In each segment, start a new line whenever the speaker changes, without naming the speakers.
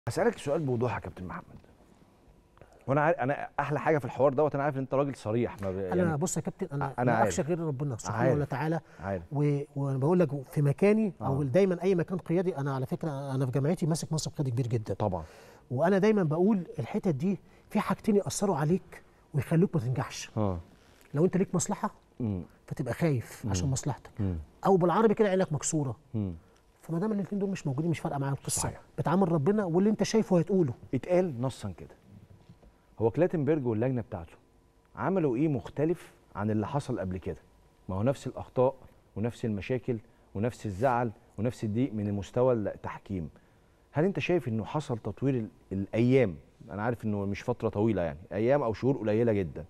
اسالك سؤال بوضوح يا كابتن محمد وانا عارف انا احلى حاجه في الحوار دوت انا عارف ان انت راجل صريح ما ب...
انا بص يا كابتن انا
أنا
لا
عارف.
اخشى غير ربنا سبحانه
عارف.
وتعالى
عارف
و- وانا بقول لك في مكاني او
آه.
دايما اي مكان قيادي انا على فكره انا في جامعتي ماسك منصب قيادي كبير جدا
طبعا
وانا دايما بقول الحتت دي في حاجتين ياثروا عليك ويخلوك ما تنجحش
اه
لو انت ليك مصلحه
امم
فتبقى خايف عشان مصلحتك
امم
او بالعربي كده عينك مكسوره
امم
فما دام الاثنين دول مش موجودين مش فارقه معايا القصه
صحيح.
بتعامل ربنا واللي انت شايفه هتقوله
اتقال نصا كده هو كلاتنبرج واللجنه بتاعته عملوا ايه مختلف عن اللي حصل قبل كده ما هو نفس الاخطاء ونفس المشاكل ونفس الزعل ونفس الضيق من مستوى التحكيم هل انت شايف انه حصل تطوير ال- الايام انا عارف انه مش فتره طويله يعني ايام او شهور قليله جدا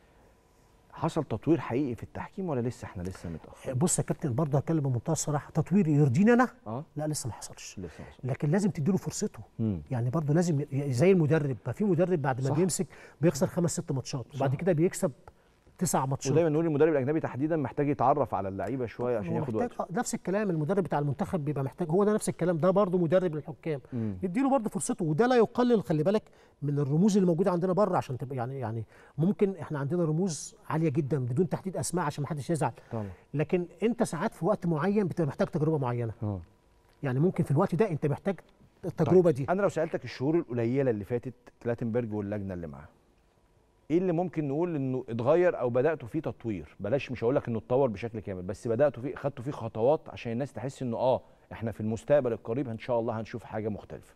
حصل تطوير حقيقي في التحكيم ولا لسه احنا لسه متاخر
بص يا كابتن برضه هتكلم بمنتهى الصراحه تطوير يرضيني انا
اه
لا لسه ما حصلش
لسه ما حصل.
لكن لازم تديله فرصته
مم.
يعني برضه لازم ي- زي المدرب ما في مدرب بعد ما
صح.
بيمسك بيخسر خمس ست ماتشات وبعد
صح.
كده بيكسب تسع ماتشات
ودايما نقول المدرب الاجنبي تحديدا محتاج يتعرف على اللعيبه شويه عشان
هو
ياخد
محتاج
وقته
آه، نفس الكلام المدرب بتاع المنتخب بيبقى محتاج هو ده نفس الكلام ده برضه مدرب للحكام
مم.
يديله برضه فرصته وده لا يقلل خلي بالك من الرموز اللي موجوده عندنا بره عشان تبقى يعني يعني ممكن احنا عندنا رموز عاليه جدا بدون تحديد اسماء عشان ما حدش يزعل
طبعا
لكن انت ساعات في وقت معين بتبقى محتاج تجربه معينه
اه
يعني ممكن في الوقت ده انت محتاج التجربه دي
انا لو سالتك الشهور القليله اللي فاتت كلاتنبرج واللجنه اللي معاه ايه اللي ممكن نقول انه اتغير او بداتوا فيه تطوير بلاش مش هقول لك انه اتطور بشكل كامل بس بداتوا فيه خدتوا فيه خطوات عشان الناس تحس انه اه احنا في المستقبل القريب ان شاء الله هنشوف حاجه مختلفه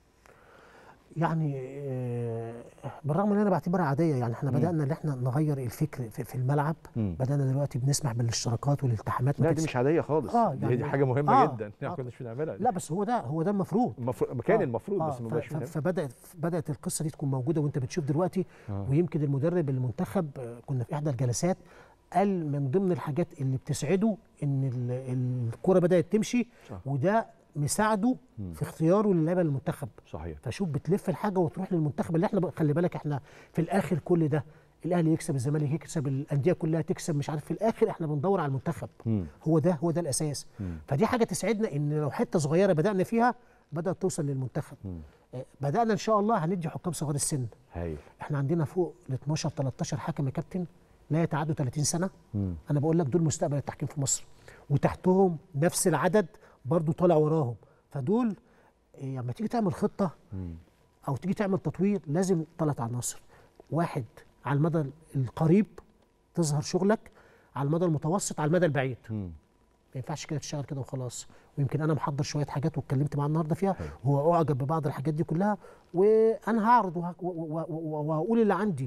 يعني آه، بالرغم ان انا بعتبرها عاديه يعني احنا بدانا ان احنا نغير الفكر في, في الملعب
مم.
بدانا دلوقتي بنسمح بالاشتراكات والالتحامات ما
لا دي
كانتش-
مش عاديه خالص
آه،
دي,
يعني-
دي حاجه مهمه
آه،
جدا
آه.
ما كناش بنعملها
لا بس هو ده هو ده المفروض
المفروض كان
آه،
المفروض
آه،
بس ما
ف-
بقاش
ف-
بنعمل.
فبدات بدات القصه دي تكون موجوده وانت بتشوف دلوقتي
آه.
ويمكن المدرب المنتخب آه، كنا في احدى الجلسات قال من ضمن الحاجات اللي بتسعده ان ال- الكره بدات تمشي
صح.
وده مساعده في اختياره للعيبه المنتخب
صحيح
فشوف بتلف الحاجه وتروح للمنتخب اللي احنا بقى- خلي بالك احنا في الاخر كل ده الاهلي يكسب الزمالك يكسب الانديه كلها تكسب مش عارف في الاخر احنا بندور على المنتخب
مم.
هو ده هو ده الاساس
مم.
فدي حاجه تسعدنا ان لو حته صغيره بدانا فيها بدات توصل للمنتخب
مم.
آه، بدانا ان شاء الله هندي حكام صغار السن
هايل
احنا عندنا فوق ال 12 13 حكم يا كابتن لا يتعدوا 30 سنه
مم.
انا بقول لك دول مستقبل التحكيم في مصر وتحتهم نفس العدد برضو طالع وراهم فدول إيه، لما تيجي تعمل خطه
مم.
او تيجي تعمل تطوير لازم ثلاث عناصر واحد على المدى القريب تظهر شغلك على المدى المتوسط على المدى البعيد
مم.
ما ينفعش كده تشتغل كده وخلاص ويمكن انا محضر شويه حاجات واتكلمت معاه النهارده فيها هو اعجب ببعض الحاجات دي كلها وانا هعرض وه- و- و- و- وهقول اللي عندي